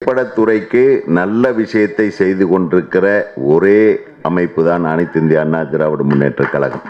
திரைப்படத்துறைக்கு நல்ல விஷயத்தை செய்து கொண்டிருக்கிற ஒரே அமைப்பு தான் அனைத்து இந்திய அண்ணா திராவிட முன்னேற்ற கழகம்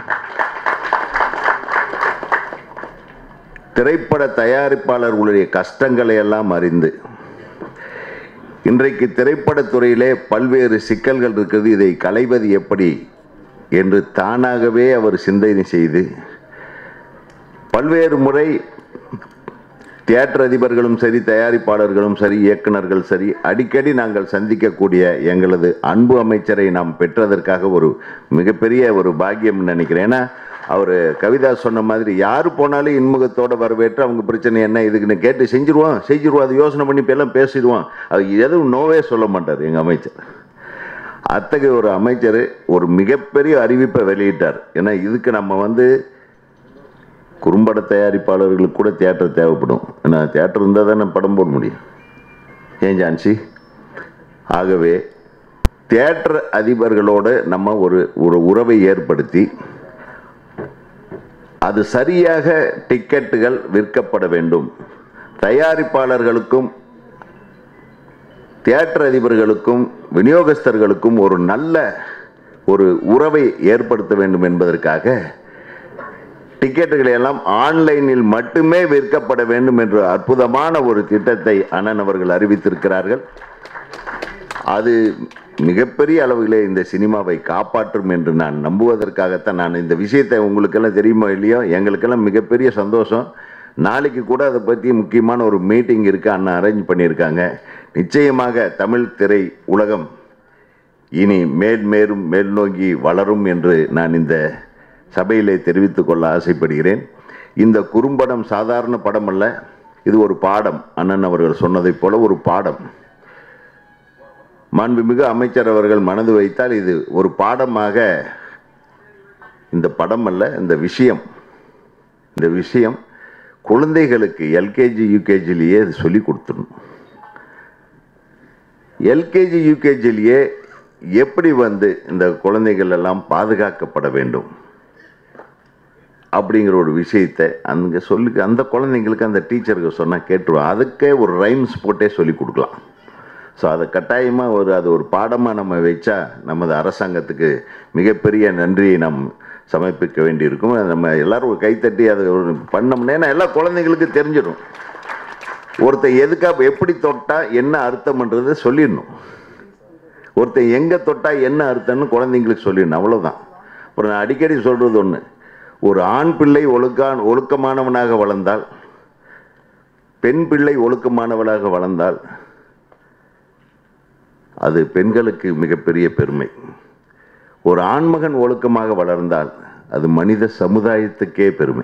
திரைப்பட தயாரிப்பாளர்களுடைய கஷ்டங்களை எல்லாம் அறிந்து இன்றைக்கு திரைப்படத்துறையிலே பல்வேறு சிக்கல்கள் இருக்கிறது இதை களைவது எப்படி என்று தானாகவே அவர் சிந்தனை செய்து பல்வேறு முறை தியேட்டர் அதிபர்களும் சரி தயாரிப்பாளர்களும் சரி இயக்குனர்கள் சரி அடிக்கடி நாங்கள் சந்திக்கக்கூடிய எங்களது அன்பு அமைச்சரை நாம் பெற்றதற்காக ஒரு மிகப்பெரிய ஒரு பாக்கியம் நினைக்கிறேன் ஏன்னா அவர் கவிதா சொன்ன மாதிரி யார் போனாலும் இன்முகத்தோட வரவேற்று அவங்க பிரச்சனை என்ன இதுக்குன்னு கேட்டு செஞ்சிருவோம் செஞ்சிருவோம் அது யோசனை பண்ணி இப்ப எல்லாம் பேசிடுவோம் அது எதுவும் நோவே சொல்ல மாட்டார் எங்கள் அமைச்சர் அத்தகைய ஒரு அமைச்சர் ஒரு மிகப்பெரிய அறிவிப்பை வெளியிட்டார் ஏன்னா இதுக்கு நம்ம வந்து குறும்பட தயாரிப்பாளர்களுக்கு கூட தியேட்டர் தேவைப்படும் ஏன்னா தியேட்டர் இருந்தால் தானே படம் போட முடியும் ஏன் ஜான்சி ஆகவே தியேட்டர் அதிபர்களோடு நம்ம ஒரு ஒரு உறவை ஏற்படுத்தி அது சரியாக டிக்கெட்டுகள் விற்கப்பட வேண்டும் தயாரிப்பாளர்களுக்கும் தியேட்டர் அதிபர்களுக்கும் விநியோகஸ்தர்களுக்கும் ஒரு நல்ல ஒரு உறவை ஏற்படுத்த வேண்டும் என்பதற்காக டிக்கெட்டுகளை எல்லாம் ஆன்லைனில் மட்டுமே விற்கப்பட வேண்டும் என்ற அற்புதமான ஒரு திட்டத்தை அண்ணன் அவர்கள் அறிவித்திருக்கிறார்கள் அது மிகப்பெரிய அளவிலே இந்த சினிமாவை காப்பாற்றும் என்று நான் நம்புவதற்காகத்தான் நான் இந்த விஷயத்தை உங்களுக்கெல்லாம் தெரியுமோ இல்லையோ எங்களுக்கெல்லாம் மிகப்பெரிய சந்தோஷம் நாளைக்கு கூட அதை பற்றி முக்கியமான ஒரு மீட்டிங் இருக்கு அண்ணன் அரேஞ்ச் பண்ணியிருக்காங்க நிச்சயமாக தமிழ் திரை உலகம் இனி மேல் மேலும் மேல் நோக்கி வளரும் என்று நான் இந்த சபையிலே தெரிவித்துக் கொள்ள ஆசைப்படுகிறேன் இந்த குறும்படம் சாதாரண படம் அல்ல இது ஒரு பாடம் அண்ணன் அவர்கள் சொன்னதைப் போல ஒரு பாடம் மாண்புமிகு அமைச்சர் அவர்கள் மனது வைத்தால் இது ஒரு பாடமாக இந்த படம் அல்ல இந்த விஷயம் இந்த விஷயம் குழந்தைகளுக்கு எல்கேஜி யூகேஜிலேயே இது சொல்லி கொடுத்துடணும் எல்கேஜி யூகேஜிலேயே எப்படி வந்து இந்த குழந்தைகள் எல்லாம் பாதுகாக்கப்பட வேண்டும் அப்படிங்கிற ஒரு விஷயத்தை அங்கே சொல்லி அந்த குழந்தைங்களுக்கு அந்த டீச்சருக்கு சொன்னால் கேட்டுருவோம் அதுக்கே ஒரு ரைம்ஸ் போட்டே சொல்லி கொடுக்கலாம் ஸோ அதை கட்டாயமாக ஒரு அது ஒரு பாடமாக நம்ம வச்சா நமது அரசாங்கத்துக்கு மிகப்பெரிய நன்றியை நாம் சமர்ப்பிக்க வேண்டியிருக்கும் நம்ம எல்லாரும் ஒரு கைத்தட்டி அதை ஒரு பண்ணோம்னா ஏன்னா எல்லா குழந்தைங்களுக்கு தெரிஞ்சிடும் ஒருத்தன் எதுக்காக எப்படி தொட்டா என்ன அர்த்தம்ன்றதை சொல்லிடணும் ஒருத்தன் எங்கே தொட்டா என்ன அர்த்தம்னு குழந்தைங்களுக்கு சொல்லிடணும் அவ்வளோதான் அப்புறம் நான் அடிக்கடி சொல்கிறது ஒன்று ஒரு ஆண் பிள்ளை ஒழுக்கான் ஒழுக்கமானவனாக வளர்ந்தால் பெண் பிள்ளை ஒழுக்கமானவளாக வளர்ந்தால் அது பெண்களுக்கு மிகப்பெரிய பெருமை ஒரு ஆண்மகன் ஒழுக்கமாக வளர்ந்தால் அது மனித சமுதாயத்துக்கே பெருமை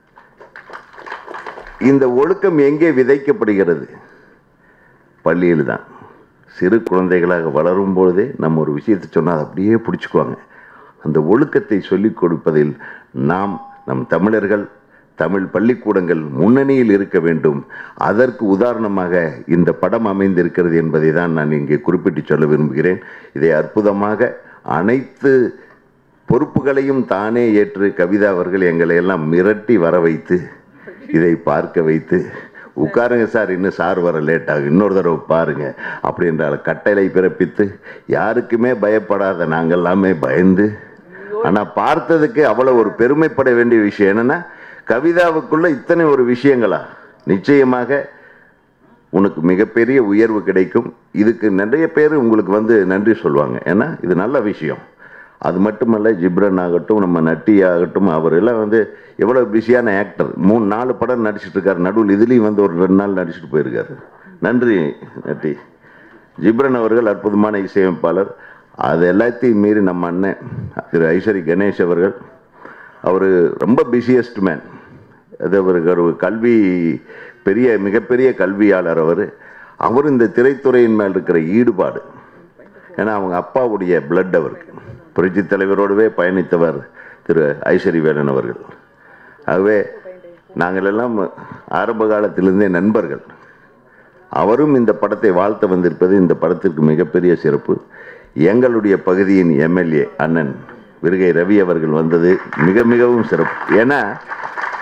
இந்த ஒழுக்கம் எங்கே விதைக்கப்படுகிறது பள்ளியில் தான் சிறு குழந்தைகளாக வளரும் பொழுதே நம்ம ஒரு விஷயத்தை சொன்னால் அதை அப்படியே பிடிச்சிக்குவாங்க அந்த ஒழுக்கத்தை சொல்லிக் கொடுப்பதில் நாம் நம் தமிழர்கள் தமிழ் பள்ளிக்கூடங்கள் முன்னணியில் இருக்க வேண்டும் அதற்கு உதாரணமாக இந்த படம் அமைந்திருக்கிறது என்பதை தான் நான் இங்கே குறிப்பிட்டு சொல்ல விரும்புகிறேன் இதை அற்புதமாக அனைத்து பொறுப்புகளையும் தானே ஏற்று கவிதா அவர்கள் எங்களை எல்லாம் மிரட்டி வர வைத்து இதை பார்க்க வைத்து உட்காருங்க சார் இன்னும் சார் வர லேட் ஆகும் இன்னொரு தடவை பாருங்க அப்படின்ற கட்டளை பிறப்பித்து யாருக்குமே பயப்படாத நாங்கள் எல்லாமே பயந்து ஆனால் பார்த்ததுக்கு அவ்வளோ ஒரு பெருமைப்பட வேண்டிய விஷயம் என்னன்னா கவிதாவுக்குள்ள இத்தனை ஒரு விஷயங்களா நிச்சயமாக உனக்கு மிகப்பெரிய உயர்வு கிடைக்கும் இதுக்கு நிறைய பேர் உங்களுக்கு வந்து நன்றி சொல்லுவாங்க ஏன்னா இது நல்ல விஷயம் அது மட்டுமல்ல ஜிப்ரன் ஆகட்டும் நம்ம நட்டி ஆகட்டும் அவர் எல்லாம் வந்து எவ்வளோ பிஸியான ஆக்டர் மூணு நாலு படம் நடிச்சிட்டு இருக்காரு நடுவில் இதுலேயும் வந்து ஒரு ரெண்டு நாள் நடிச்சிட்டு போயிருக்காரு நன்றி நட்டி ஜிப்ரன் அவர்கள் அற்புதமான இசையமைப்பாளர் அது எல்லாத்தையும் மீறி நம்ம அண்ணன் திரு ஐஸ்வரி கணேஷ் அவர்கள் அவர் ரொம்ப பிஸியஸ்ட் மேன் அது அவருக்கு ஒரு கல்வி பெரிய மிகப்பெரிய கல்வியாளர் அவர் அவர் இந்த திரைத்துறையின் மேல் இருக்கிற ஈடுபாடு ஏன்னா அவங்க அப்பாவுடைய பிளட் அவருக்கு புரட்சி தலைவரோடவே பயணித்தவர் திரு ஐஸ்வரி வேலன் அவர்கள் ஆகவே நாங்கள் எல்லாம் ஆரம்ப காலத்திலிருந்தே நண்பர்கள் அவரும் இந்த படத்தை வாழ்த்த வந்திருப்பது இந்த படத்திற்கு மிகப்பெரிய சிறப்பு எங்களுடைய பகுதியின் எம்எல்ஏ அண்ணன் விருகை ரவி அவர்கள் வந்தது மிக மிகவும் சிறப்பு ஏன்னா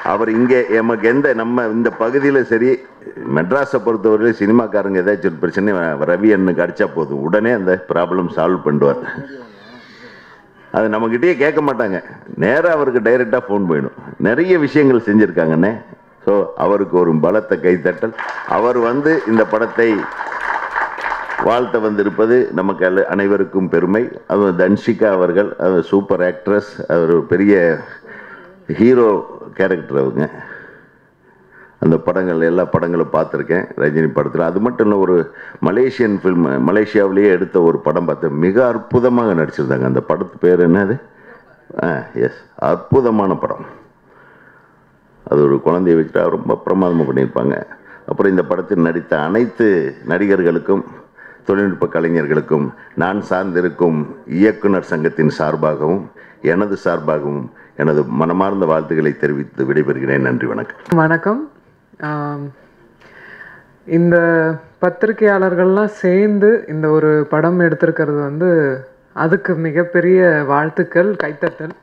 அவர் இங்கே எமக்கு எந்த நம்ம இந்த பகுதியில் சரி மெட்ராஸை பொறுத்தவரையிலும் சினிமாக்காரங்க ஏதாச்சும் ஒரு பிரச்சனை ரவி அண்ணனுக்கு அடிச்சா போதும் உடனே அந்த ப்ராப்ளம் சால்வ் பண்ணுவார் அது நம்மக்கிட்டேயே கேட்க மாட்டாங்க நேராக அவருக்கு டைரெக்டாக ஃபோன் போயிடும் நிறைய விஷயங்கள் செஞ்சுருக்காங்கண்ணே ஸோ அவருக்கு ஒரு பலத்த கைத்தட்டல் அவர் வந்து இந்த படத்தை வாழ்த்த வந்திருப்பது நமக்கு அல்ல- அனைவருக்கும் பெருமை அவர் தன்ஷிகா அவர்கள் அவர் சூப்பர் ஆக்ட்ரஸ் அவர் ஒரு பெரிய ஹீரோ கேரக்டர் அவங்க அந்த படங்கள் எல்லா படங்களும் பார்த்துருக்கேன் ரஜினி படத்தில் அது மட்டும் இல்லை ஒரு மலேசியன் ஃபில்ம் மலேசியாவிலேயே எடுத்த ஒரு படம் பார்த்தேன் மிக அற்புதமாக நடிச்சிருந்தாங்க அந்த படத்து பேர் என்னது ஆ எஸ் அற்புதமான படம் அது ஒரு குழந்தைய வச்சுட்டா ரொம்ப பிரமாதமாக பண்ணியிருப்பாங்க அப்புறம் இந்த படத்தில் நடித்த அனைத்து நடிகர்களுக்கும் தொழில்நுட்ப கலைஞர்களுக்கும் நான் சார்ந்திருக்கும் இயக்குனர் சங்கத்தின் சார்பாகவும் எனது சார்பாகவும் எனது மனமார்ந்த வாழ்த்துக்களை தெரிவித்து விடைபெறுகிறேன் நன்றி வணக்கம் வணக்கம் ஆம், இந்த பத்திரிகையாளர்கள்லாம் சேர்ந்து இந்த ஒரு படம் எடுத்திருக்கிறது வந்து அதுக்கு மிகப்பெரிய வாழ்த்துக்கள் கைத்தட்டல்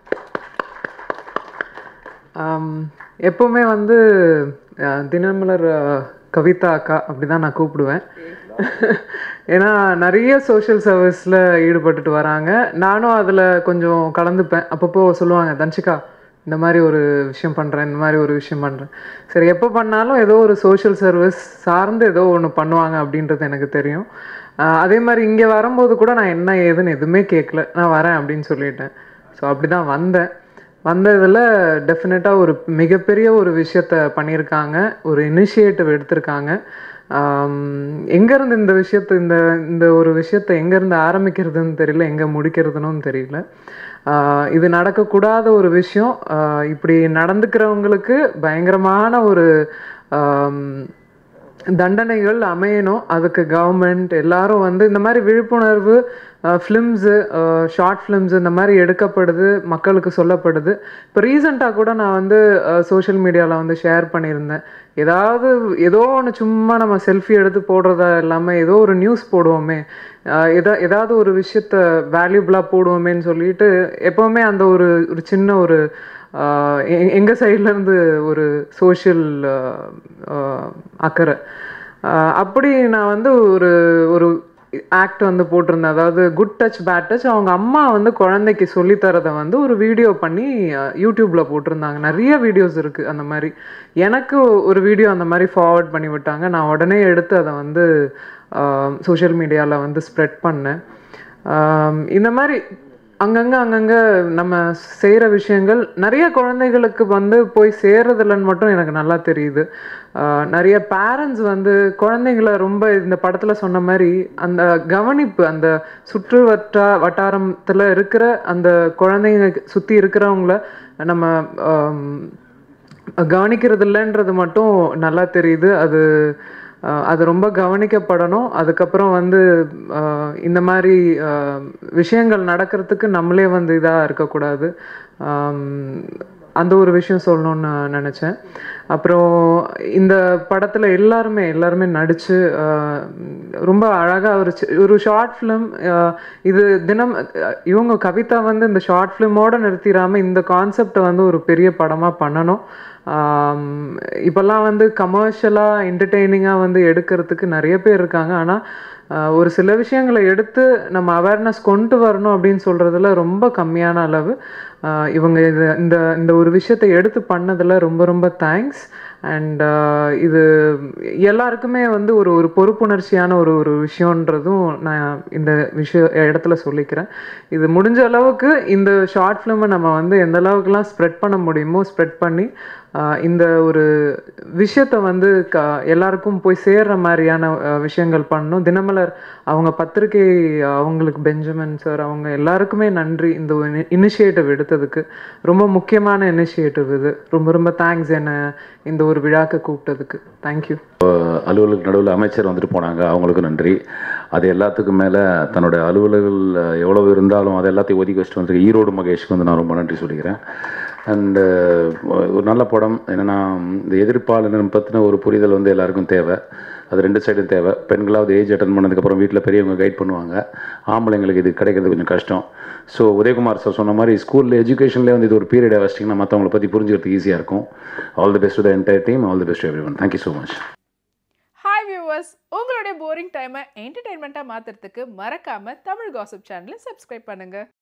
ஆம், எப்பவுமே வந்து அஹ், தினமலர் அஹ், கவிதா அக்கா அப்படி தான் நான் கூப்பிடுவேன் ஏன்னா நிறைய சோஷியல் சர்வீஸில் ஈடுபட்டுட்டு வராங்க நானும் அதில் கொஞ்சம் கலந்துப்பேன் அப்பப்போ சொல்லுவாங்க தன்ஷிகா இந்த மாதிரி ஒரு விஷயம் பண்ணுறேன் இந்த மாதிரி ஒரு விஷயம் பண்ணுறேன் சரி எப்போ பண்ணாலும் ஏதோ ஒரு சோஷியல் சர்வீஸ் சார்ந்து ஏதோ ஒன்று பண்ணுவாங்க அப்படின்றது எனக்கு தெரியும் ஆஹ் அதே மாதிரி இங்கே வரும்போது கூட நான் என்ன ஏதுன்னு எதுவுமே கேட்கல நான் வரேன் அப்படின்னு சொல்லிட்டேன் ஸோ அப்படி தான் வந்தேன் வந்ததில் டெஃபினட்டாக ஒரு மிகப்பெரிய ஒரு விஷயத்த பண்ணியிருக்காங்க ஒரு இனிஷியேட்டிவ் எடுத்திருக்காங்க ஆம், எங்கேருந்து இந்த விஷயத்தை இந்த இந்த ஒரு விஷயத்தை எங்கேருந்து ஆரம்பிக்கிறதுன்னு தெரியல எங்கே முடிக்கிறதுனும் தெரியல ஆஹ் இது நடக்கக்கூடாத ஒரு விஷயம் ஆஹ் இப்படி நடந்துக்கிறவங்களுக்கு பயங்கரமான ஒரு ஆம், தண்டனைகள் அமையணும் அதுக்கு கவர்மெண்ட் எல்லாரும் வந்து இந்த மாதிரி விழிப்புணர்வு ஃபிலிம்ஸு ஷார்ட் ஃபிலிம்ஸ் இந்த மாதிரி எடுக்கப்படுது மக்களுக்கு சொல்லப்படுது இப்போ ரீசெண்டாக கூட நான் வந்து சோஷியல் மீடியாவில் வந்து ஷேர் பண்ணியிருந்தேன் ஏதாவது ஏதோ ஒன்று சும்மா நம்ம செல்ஃபி எடுத்து போடுறதா இல்லாமல் ஏதோ ஒரு நியூஸ் போடுவோமே அஹ் எதா ஏதாவது ஒரு விஷயத்த வேல்யூபிளாக போடுவோமேன்னு சொல்லிட்டு எப்போவுமே அந்த ஒரு ஒரு சின்ன ஒரு ஆஹ் எ- எங்க சைட்ல இருந்து ஒரு சோஷியல் அக்கறை ஆஹ் அப்படி நான் வந்து ஒரு ஒரு ஆக்ட் வந்து போட்டிருந்தேன் அதாவது குட் டச் பேட் டச் அவங்க அம்மா வந்து குழந்தைக்கு சொல்லித் தரதை வந்து ஒரு வீடியோ பண்ணி அஹ், யூடியூப்ல போட்டிருந்தாங்க நிறைய வீடியோஸ் இருக்கு அந்த மாதிரி எனக்கு ஒரு வீடியோ அந்த மாதிரி ஃபார்வர்ட் பண்ணி விட்டாங்க நான் உடனே எடுத்து அதை வந்து சோஷியல் மீடியாவில் வந்து ஸ்ப்ரெட் பண்ணேன் ஆம், இந்த மாதிரி அங்கங்க அங்கங்க நம்ம செய்கிற விஷயங்கள் நிறைய குழந்தைகளுக்கு வந்து போய் சேர்றதில்லன்னு மட்டும் எனக்கு நல்லா தெரியுது ஆஹ் நிறைய பேரண்ட்ஸ் வந்து குழந்தைங்கள ரொம்ப இந்த படத்துல சொன்ன மாதிரி அந்த கவனிப்பு அந்த சுற்று வட்டா வட்டாரத்துல இருக்கிற அந்த குழந்தைங்க சுத்தி இருக்கிறவங்கள நம்ம ஆம், கவனிக்கிறது இல்லைன்றது மட்டும் நல்லா தெரியுது அது அஹ், அது ரொம்ப கவனிக்கப்படணும் அதுக்கப்புறம் வந்து அஹ், இந்த மாதிரி அஹ், விஷயங்கள் நடக்கிறதுக்கு நம்மளே வந்து இதாக இருக்கக்கூடாது ஆம், அந்த ஒரு விஷயம் சொல்லணும்னு நான் நினச்சேன் அப்புறம் இந்த படத்தில் எல்லாருமே எல்லாருமே நடித்து ரொம்ப அழகாக ஒரு சி- ஒரு ஷார்ட் ஃபிலிம் இது தினம் அஹ், இவங்க கவிதா வந்து இந்த ஷார்ட் ஃபிலிமோட நிறுத்திடாமல் இந்த கான்செப்டை வந்து ஒரு பெரிய படமாக பண்ணணும் ஆம், இப்போல்லாம் வந்து கமர்ஷியலாக என்டர்டெய்னிங்காக வந்து எடுக்கிறதுக்கு நிறைய பேர் இருக்காங்க ஆனால் ஒரு சில விஷயங்களை எடுத்து நம்ம அவேர்னஸ் கொண்டு வரணும் அப்படின்னு சொல்கிறதுல ரொம்ப கம்மியான அளவு ஆஹ் இவங்க இது இந்த இந்த ஒரு விஷயத்தை எடுத்து பண்ணதில் ரொம்ப ரொம்ப தேங்க்ஸ் அண்ட் இது எல்லாருக்குமே வந்து ஒரு ஒரு பொறுப்புணர்ச்சியான ஒரு ஒரு விஷயன்றதும் நான் இந்த விஷய இடத்துல சொல்லிக்கிறேன் இது முடிஞ்ச அளவுக்கு இந்த ஷார்ட் ஃபிலிமை நம்ம வந்து எந்த அளவுக்குலாம் ஸ்ப்ரெட் பண்ண முடியுமோ ஸ்ப்ரெட் பண்ணி ஆஹ் இந்த ஒரு விஷயத்தை வந்து க எல்லாருக்கும் போய் சேர்ற மாதிரியான ஆஹ் விஷயங்கள் பண்ணணும் தினமலர் அவங்க பத்திரிகை அவங்களுக்கு பெஞ்சமின் சார் அவங்க எல்லாருக்குமே நன்றி இந்த ஒரு இனிஷியேட்டிவ் எடுத்ததுக்கு ரொம்ப முக்கியமான இனிஷியேட்டிவ் இது ரொம்ப ரொம்ப தேங்க்ஸ் என்ன இந்த ஒரு விழாக்கு கூப்பிட்டதுக்கு தேங்க்யூ அலுவலக நடுவில் அமைச்சர் வந்துட்டு போனாங்க அவங்களுக்கு நன்றி அது எல்லாத்துக்கும் மேலே தன்னோட அலுவலர்கள் எவ்வளவு இருந்தாலும் அது எல்லாத்தையும் ஒதுக்கி வச்சுட்டு வந்திருக்க ஈரோடு மகேஷ்க்கு வந்து நான் ரொம்ப நன்றி சொல்லிக்கிறேன் அண்டு ஒரு நல்ல படம் என்னென்னா இந்த எதிர்ப்பாளர் பற்றின ஒரு புரிதல் வந்து எல்லாருக்கும் தேவை அது ரெண்டு சைடும் தேவை பெண்களாவது ஏஜ் அட்டன் பண்ணதுக்கப்புறம் வீட்டில் பெரியவங்க கைட் பண்ணுவாங்க ஆம்பளைங்களுக்கு இது கிடைக்கிறது கொஞ்சம் கஷ்டம் ஸோ உதயகுமார் சார் சொன்ன மாதிரி ஸ்கூலில் எஜுகேஷன்லேயே வந்து இது ஒரு பீரியடை வச்சிட்டிங்கன்னா மற்றவங்களை பற்றி புரிஞ்சுக்கிறதுக்கு ஈஸியாக இருக்கும் all the best to the entire team all the best everyone thank you so much hi viewers உங்களுடைய போரிங் டைமை என்டர்டைன்மெண்ட்டாக மாற்றுறதுக்கு மறக்காமல் தமிழ் காசிப் சேனலை சப்ஸ்கிரைப் பண்ணுங்கள்